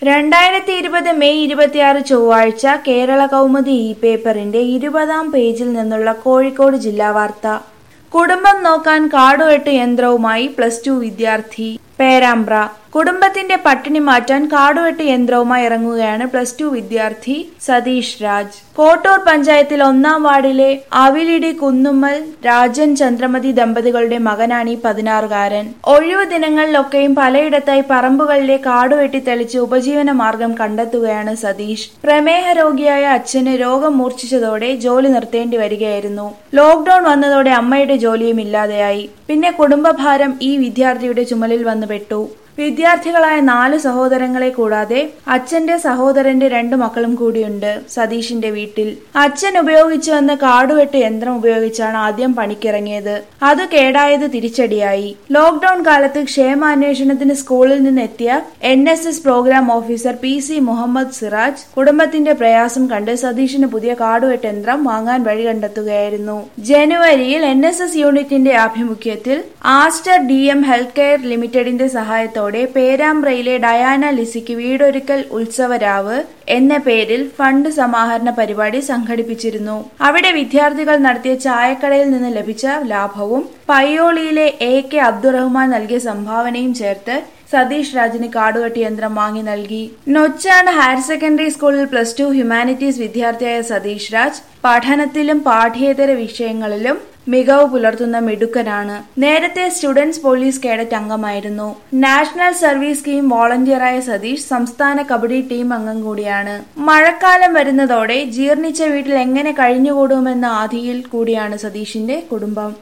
രണ്ടായിരത്തി ഇരുപത് മെയ് ഇരുപത്തിയാറ് ചൊവ്വാഴ്ച കേരള കൗമുദി ഇ പേപ്പറിന്റെ ഇരുപതാം പേജിൽ നിന്നുള്ള കോഴിക്കോട് ജില്ലാ വാർത്ത കുടുംബം നോക്കാൻ കാടുവെട്ട് യന്ത്രവുമായി പ്ലസ് ടു വിദ്യാർത്ഥി പേരാമ്പ്ര കുടുംബത്തിന്റെ പട്ടിണി മാറ്റാൻ കാടുവെട്ട് യന്ത്രവുമായി ഇറങ്ങുകയാണ് പ്ലസ് ടു വിദ്യാർത്ഥി സതീഷ് രാജ് കോട്ടൂർ പഞ്ചായത്തിൽ ഒന്നാം വാർഡിലെ അവിലിടി കുന്നുമ്മൽ രാജൻ ചന്ദ്രമതി ദമ്പതികളുടെ മകനാണ് ഈ പതിനാറുകാരൻ ഒഴിവു ദിനങ്ങളിലൊക്കെയും പലയിടത്തായി പറമ്പുകളിലെ കാടുവെട്ടി തെളിച്ച് ഉപജീവന മാർഗം കണ്ടെത്തുകയാണ് സതീഷ് പ്രമേഹ രോഗിയായ അച്ഛന് രോഗം മൂർച്ഛിച്ചതോടെ ജോലി നിർത്തേണ്ടി വരികയായിരുന്നു ലോക്ഡൌൺ വന്നതോടെ അമ്മയുടെ ജോലിയും ഇല്ലാതെയായി പിന്നെ കുടുംബഭാരം ഈ വിദ്യാർത്ഥിയുടെ ചുമലിൽ വന്നു പെട്ടു വിദ്യാർത്ഥികളായ നാല് സഹോദരങ്ങളെ കൂടാതെ അച്ഛന്റെ സഹോദരന്റെ രണ്ടു മക്കളും കൂടിയുണ്ട് സതീഷിന്റെ വീട്ടിൽ അച്ഛൻ ഉപയോഗിച്ചു വന്ന കാടുവെട്ട് യന്ത്രം ഉപയോഗിച്ചാണ് ആദ്യം പണിക്കിറങ്ങിയത് അത് കേടായത് തിരിച്ചടിയായി ലോക്ഡൌൺ കാലത്ത് ക്ഷേമാന്വേഷണത്തിന് സ്കൂളിൽ നിന്ന് എത്തിയ N S S programme officer P C Muhammad Siraj കുടുംബത്തിന്റെ പ്രയാസം കണ്ട് സതീഷിന് പുതിയ കാടുവെട്ട് യന്ത്രം വാങ്ങാൻ വഴി കണ്ടെത്തുകയായിരുന്നു ജനുവരിയിൽ എൻ എസ് എസ് യൂണിറ്റിന്റെ ആഭിമുഖ്യത്തിൽ Aster D M health care ലിമിറ്റഡിന്റെ സഹായത്തോടെ പേരാമ്പ്രയിലെ ഡയാന ലിസിക്ക് വീടൊരുക്കൽ ഉത്സവരാവ് എന്ന പേരിൽ ഫണ്ട് സമാഹരണ പരിപാടി സംഘടിപ്പിച്ചിരുന്നു അവിടെ വിദ്യാർത്ഥികൾ നടത്തിയ ചായക്കടയിൽ നിന്ന് ലഭിച്ച ലാഭവും പയ്യോളിയിലെ എ കെ അബ്ദുറഹ്മാൻ നൽകിയ സംഭാവനയും ചേർത്ത് സതീഷ് രാജിന് കാടുകെട്ടി യന്ത്രം വാങ്ങി നൽകി നൊച്ചാണ് ഹയർ സെക്കൻഡറി സ്കൂളിൽ പ്ലസ് ടു ഹ്യൂമാനിറ്റീസ് വിദ്യാർത്ഥിയായ സതീഷ് രാജ് പഠനത്തിലും പാഠ്യേതര വിഷയങ്ങളിലും മികവ് പുലർത്തുന്ന മിടുക്കനാണ് നേരത്തെ സ്റ്റുഡൻസ് പോലീസ് കേഡറ്റ് അംഗമായിരുന്നു നാഷണൽ സർവീസ് സ്കീം വോളണ്ടിയറായ സതീഷ് സംസ്ഥാന കബഡി ടീം അംഗം കൂടിയാണ് മഴക്കാലം വരുന്നതോടെ ജീർണിച്ച വീട്ടിൽ എങ്ങനെ കഴിഞ്ഞുകൂടുമെന്ന ആധിയിൽ കൂടിയാണ് സതീഷിന്റെ കുടുംബം